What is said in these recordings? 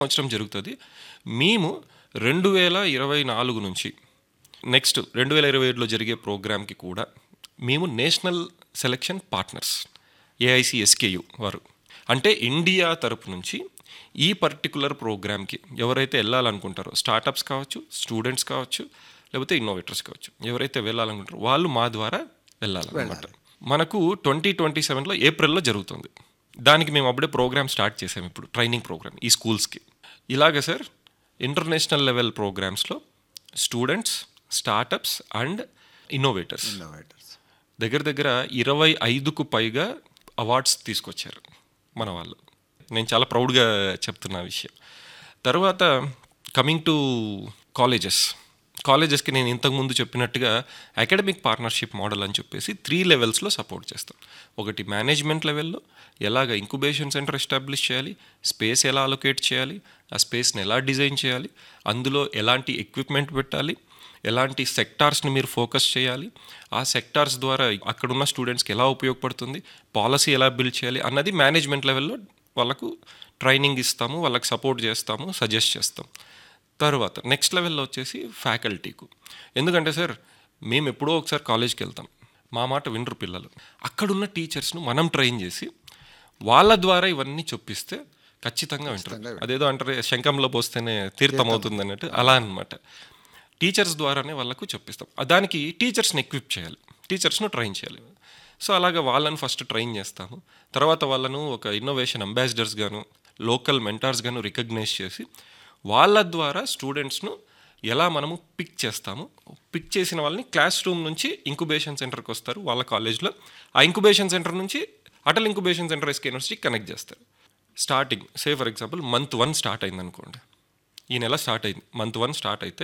సంవత్సరం జరుగుతుంది మేము రెండు వేల ఇరవై నాలుగు నుంచి నెక్స్ట్ రెండు వేల ఇరవై ఏడులో జరిగే ప్రోగ్రామ్కి కూడా మేము నేషనల్ సెలక్షన్ పార్ట్నర్స్ ఏఐసిఎస్కేయు వారు అంటే ఇండియా తరపు నుంచి ఈ పర్టికులర్ ప్రోగ్రామ్కి ఎవరైతే వెళ్ళాలనుకుంటారో స్టార్టప్స్ కావచ్చు స్టూడెంట్స్ కావచ్చు లేకపోతే ఇన్నోవేటర్స్ కావచ్చు ఎవరైతే వెళ్ళాలనుకుంటారో వాళ్ళు మా ద్వారా వెళ్ళాలన్నమాట మనకు ట్వంటీ ట్వంటీ సెవెన్లో ఏప్రిల్లో జరుగుతుంది దానికి మేము అప్పుడే ప్రోగ్రామ్ స్టార్ట్ చేసాము ఇప్పుడు ట్రైనింగ్ ప్రోగ్రామ్ ఈ స్కూల్స్కి ఇలాగ సార్ ఇంటర్నేషనల్ లెవెల్ ప్రోగ్రామ్స్లో students startups and innovators innovators దగ్గర దగ్గర ఇరవై ఐదుకు పైగా అవార్డ్స్ తీసుకొచ్చారు మన వాళ్ళు నేను చాలా ప్రౌడ్గా చెప్తున్న విషయం తర్వాత కమింగ్ టు కాలేజెస్ కాలేజెస్కి నేను ఇంతకుముందు చెప్పినట్టుగా అకాడమిక్ పార్ట్నర్షిప్ మోడల్ అని చెప్పేసి త్రీ లెవెల్స్లో సపోర్ట్ చేస్తాం ఒకటి మేనేజ్మెంట్ లెవెల్లో ఎలాగ ఇంక్యుబేషన్ సెంటర్ ఎస్టాబ్లిష్ చేయాలి స్పేస్ ఎలా అలొకేట్ చేయాలి ఆ స్పేస్ని ఎలా డిజైన్ చేయాలి అందులో ఎలాంటి ఎక్విప్మెంట్ పెట్టాలి ఎలాంటి సెక్టార్స్ని మీరు ఫోకస్ చేయాలి ఆ సెక్టార్స్ ద్వారా అక్కడున్న స్టూడెంట్స్కి ఎలా ఉపయోగపడుతుంది పాలసీ ఎలా బిల్డ్ చేయాలి అన్నది మేనేజ్మెంట్ లెవెల్లో వాళ్ళకు ట్రైనింగ్ ఇస్తాము వాళ్ళకి సపోర్ట్ చేస్తాము సజెస్ట్ చేస్తాం తర్వాత నెక్స్ట్ లెవెల్లో వచ్చేసి ఫ్యాకల్టీకు ఎందుకంటే సార్ మేము ఎప్పుడో ఒకసారి కాలేజ్కి వెళ్తాం మా మాట వినరు పిల్లలు అక్కడున్న టీచర్స్ను మనం ట్రైన్ చేసి వాళ్ళ ద్వారా ఇవన్నీ చొప్పిస్తే ఖచ్చితంగా వింటారు అదేదో అంటారు శంఖంలో పోస్తేనే తీర్థం అవుతుంది అన్నట్టు అలా అన్నమాట టీచర్స్ ద్వారానే వాళ్ళకు చెప్పిస్తాం ఆ దానికి టీచర్స్ని ఎక్విప్ చేయాలి టీచర్స్ను ట్రైన్ చేయాలి సో అలాగా వాళ్ళని ఫస్ట్ ట్రైన్ చేస్తాము తర్వాత వాళ్ళను ఒక ఇన్నోవేషన్ అంబాసిడర్స్ గాను లోకల్ మెంటార్స్ గాను రికగ్నైజ్ చేసి వాళ్ళ ద్వారా స్టూడెంట్స్ను ఎలా మనము పిక్ చేస్తాము పిక్ చేసిన వాళ్ళని క్లాస్ రూమ్ నుంచి ఇంక్యుబేషన్ సెంటర్కి వస్తారు వాళ్ళ కాలేజ్లో ఆ ఇంక్యుబేషన్ సెంటర్ నుంచి Atal incubation centre S K university connect చేస్తారు starting say for example month one start అయింది అనుకోండి ఈ నెల స్టార్ట్ అయింది మంత్ వన్ స్టార్ట్ అయితే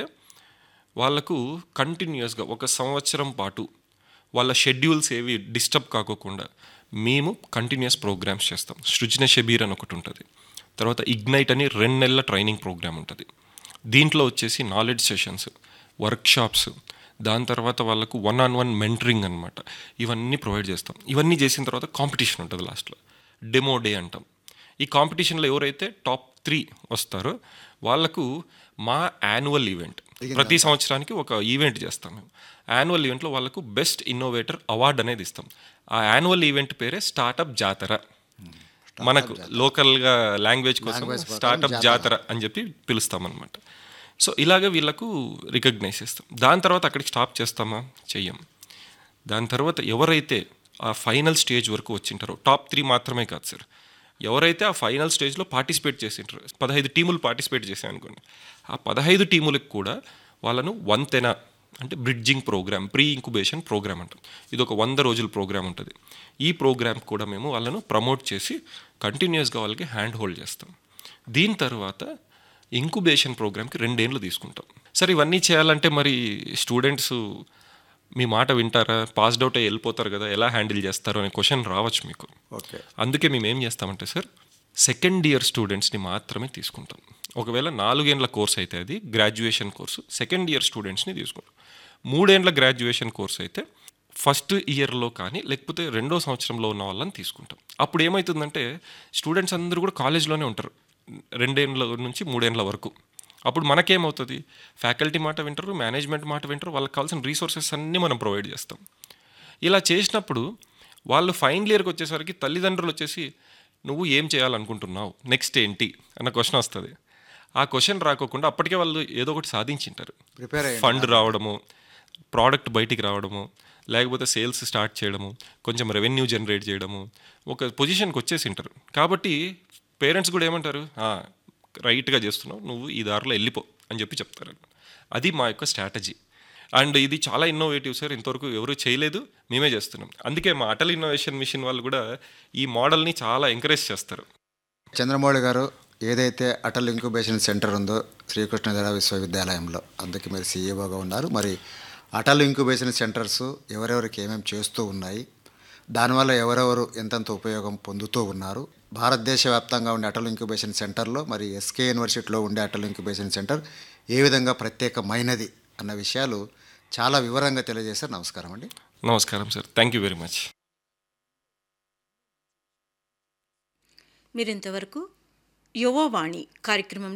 వాళ్ళకు కంటిన్యూస్గా ఒక సంవత్సరం పాటు వాళ్ళ షెడ్యూల్స్ ఏవి డిస్టర్బ్ కాకోకుండా మేము కంటిన్యూస్ ప్రోగ్రామ్స్ చేస్తాం సృజన షబీర్ అని ఒకటి ఉంటుంది తర్వాత ఇగ్నైట్ అని రెండు నెలల ట్రైనింగ్ ప్రోగ్రామ్ ఉంటుంది దీంట్లో వచ్చేసి నాలెడ్జ్ సెషన్స్ వర్క్షాప్స్ దాని తర్వాత వాళ్ళకు వన్ ఆన్ వన్ మెంటరింగ్ అనమాట ఇవన్నీ ప్రొవైడ్ చేస్తాం ఇవన్నీ చేసిన తర్వాత కాంపిటీషన్ ఉంటుంది లాస్ట్లో డెమో డే అంటాం ఈ కాంపిటీషన్లో ఎవరైతే టాప్ త్రీ వస్తారో వాళ్ళకు మా యాన్యువల్ ఈవెంట్ ప్రతి సంవత్సరానికి ఒక ఈవెంట్ చేస్తాం మేము యాన్యువల్ ఈవెంట్లో వాళ్ళకు బెస్ట్ ఇన్నోవేటర్ అవార్డు అనేది ఇస్తాం ఆ యాన్యువల్ ఈవెంట్ పేరే స్టార్టప్ జాతర మనకు లోకల్గా లాంగ్వేజ్ కోసం స్టార్టప్ జాతర అని చెప్పి పిలుస్తాం అనమాట సో ఇలాగ వీళ్ళకు రికగ్నైజ్ చేస్తాం దాని తర్వాత అక్కడికి స్టాప్ చేస్తామా చెయ్యం దాని తర్వాత ఎవరైతే ఆ ఫైనల్ స్టేజ్ వరకు వచ్చింటారో టాప్ త్రీ మాత్రమే కాదు సార్ ఎవరైతే ఆ ఫైనల్ స్టేజ్లో పార్టిసిపేట్ చేసింటారో పదహైదు టీములు పార్టిసిపేట్ చేశాయి అనుకోండి ఆ పదహైదు టీములకు కూడా వాళ్ళను వంతెన అంటే bridging program pre incubation program అంటాం ఇది ఒక వంద రోజుల ప్రోగ్రామ్ ఉంటుంది ఈ ప్రోగ్రామ్ కూడా మేము వాళ్ళను ప్రమోట్ చేసి కంటిన్యూస్గా వాళ్ళకి హ్యాండ్ హోల్డ్ చేస్తాం దీని తర్వాత ఇంక్యుబేషన్ ప్రోగ్రామ్కి రెండేళ్ళు తీసుకుంటాం సరే ఇవన్నీ చేయాలంటే మరి స్టూడెంట్స్ మీ మాట వింటారా పాస్డ్ అవుట్ అయ్యి వెళ్ళిపోతారు కదా ఎలా హ్యాండిల్ చేస్తారు అనే క్వశ్చన్ రావచ్చు మీకు ఓకే అందుకే మేము ఏం చేస్తామంటే సార్ సెకండ్ ఇయర్ స్టూడెంట్స్ని మాత్రమే తీసుకుంటాం ఒకవేళ నాలుగేండ్ల కోర్స్ అయితే అది గ్రాడ్యుయేషన్ కోర్సు సెకండ్ ఇయర్ స్టూడెంట్స్ని తీసుకుంటాం మూడేండ్ల గ్రాడ్యుయేషన్ కోర్స్ అయితే ఫస్ట్ ఇయర్లో కానీ లేకపోతే రెండో సంవత్సరంలో ఉన్న వాళ్ళని తీసుకుంటాం అప్పుడు ఏమవుతుందంటే స్టూడెంట్స్ అందరూ కూడా కాలేజ్లోనే ఉంటారు రెండేండ్ల నుంచి మూడేండ్ల వరకు అప్పుడు మనకేమవుతుంది ఫ్యాకల్టీ మాట వింటారు మేనేజ్మెంట్ మాట వింటారు వాళ్ళకి కావాల్సిన రీసోర్సెస్ అన్నీ మనం ప్రొవైడ్ చేస్తాం ఇలా చేసినప్పుడు వాళ్ళు ఫైనల్ ఇయర్కి వచ్చేసరికి తల్లిదండ్రులు వచ్చేసి నువ్వు ఏం చేయాలనుకుంటున్నావు నెక్స్ట్ ఏంటి అన్న క్వశ్చన్ వస్తుంది ఆ క్వశ్చన్ రాకోకుండా అప్పటికే వాళ్ళు ఏదో ఒకటి సాధించింటారు ప్రిపేర్ అయ్యి ఫండ్ రావడము ప్రోడక్ట్ బయటికి రావడము లేకపోతే సేల్స్ స్టార్ట్ చేయడము కొంచెం రెవెన్యూ జనరేట్ చేయడము ఒక పొజిషన్కి వచ్చేసి ఉంటారు కాబట్టి పేరెంట్స్ కూడా ఏమంటారు "ఆ, రైట్గా చేస్తున్నావు నువ్వు ఈ దారిలో వెళ్ళిపో అని చెప్పి చెప్తారు అది మా యొక్క స్ట్రాటజీ అండ్ ఇది చాలా ఇన్నోవేటివ్ సార్ ఇంతవరకు ఎవరు చేయలేదు మేమే చేస్తున్నాం అందుకే మా అటల్ ఇన్నోవేషన్ మిషన్ వాళ్ళు కూడా ఈ మోడల్ని చాలా ఎంకరేజ్ చేస్తారు చంద్రమౌళి గారు ఏదైతే అటల్ ఇంక్యుబేషన్ సెంటర్ ఉందో శ్రీకృష్ణదేవ విశ్వవిద్యాలయంలో అందుకే మీరు సీఈఓగా ఉన్నారు మరి అటల్ ఇంక్యుబేషన్ సెంటర్స్ ఎవరెవరికి ఏమేమి చేస్తూ ఉన్నాయి దానివల్ల ఎవరెవరు ఎంతెంత ఉపయోగం పొందుతూ ఉన్నారు భారతదేశ వ్యాప్తంగా ఉండే అటల్ ఇంక్యుబేషన్ సెంటర్లో మరి ఎస్కే యూనివర్సిటీలో ఉండే అటల్ ఇంక్యుబేషన్ సెంటర్ ఏ విధంగా ప్రత్యేకమైనది అన్న విషయాలు చాలా వివరంగా తెలియజేశారు నమస్కారం అండి నమస్కారం sir thank you very much మీరింతవరకు యువవాణి కార్యక్రమం